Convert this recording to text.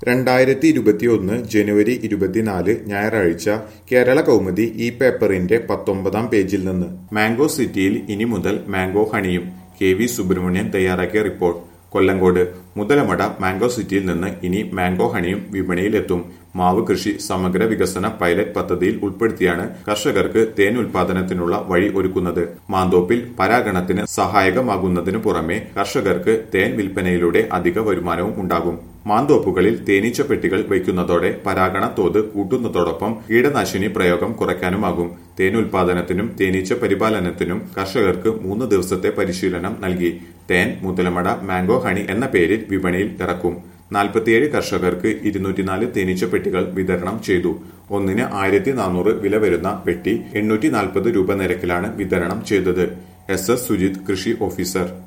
രണ്ടായിരത്തി ഇരുപത്തിയൊന്ന് ജനുവരി ഇരുപത്തിനാല് ഞായറാഴ്ച കേരള കൗമുദി ഈ പേപ്പറിന്റെ പത്തൊമ്പതാം പേജിൽ നിന്ന് മാംഗോ സിറ്റിയിൽ ഇനി മുതൽ മാംഗോ ഹണിയും കെ വി സുബ്രഹ്മണ്യൻ തയ്യാറാക്കിയ റിപ്പോർട്ട് കൊല്ലങ്കോട് മുതലമട മാംഗോ സിറ്റിയിൽ നിന്ന് ഇനി മാംഗോ ഹണിയും വിപണിയിലെത്തും മാവ് കൃഷി സമഗ്ര വികസന പൈലറ്റ് പദ്ധതിയിൽ ഉൾപ്പെടുത്തിയാണ് കർഷകർക്ക് തേൻ ഉൽപാദനത്തിനുള്ള വഴി ഒരുക്കുന്നത് മാന്തോപ്പിൽ പരാഗണത്തിന് സഹായകമാകുന്നതിനു പുറമെ കർഷകർക്ക് തേൻ വിൽപ്പനയിലൂടെ അധിക വരുമാനവും ഉണ്ടാകും മാന്തോപ്പുകളിൽ തേനീച്ചപ്പെട്ടികൾ വയ്ക്കുന്നതോടെ പരാഗണ തോത് കൂട്ടുന്നതോടൊപ്പം കീടനാശിനി പ്രയോഗം കുറയ്ക്കാനുമാകും തേൻ ഉൽപാദനത്തിനും തേനീച്ച പരിപാലനത്തിനും കർഷകർക്ക് മൂന്ന് ദിവസത്തെ പരിശീലനം നൽകി തേൻ മുതലമട മാംഗോ ഹണി എന്ന പേരിൽ വിപണിയിൽ ഇറക്കും നാൽപ്പത്തിയേഴ് കർഷകർക്ക് ഇരുന്നൂറ്റിനാല് തേനീച്ചപ്പെട്ടികൾ വിതരണം ചെയ്തു ഒന്നിന് ആയിരത്തി നാനൂറ് വില വരുന്ന പെട്ടി എണ്ണൂറ്റി നാൽപ്പത് രൂപ നിരക്കിലാണ് വിതരണം ചെയ്തത് എസ് എസ് സുജിത് കൃഷി ഓഫീസർ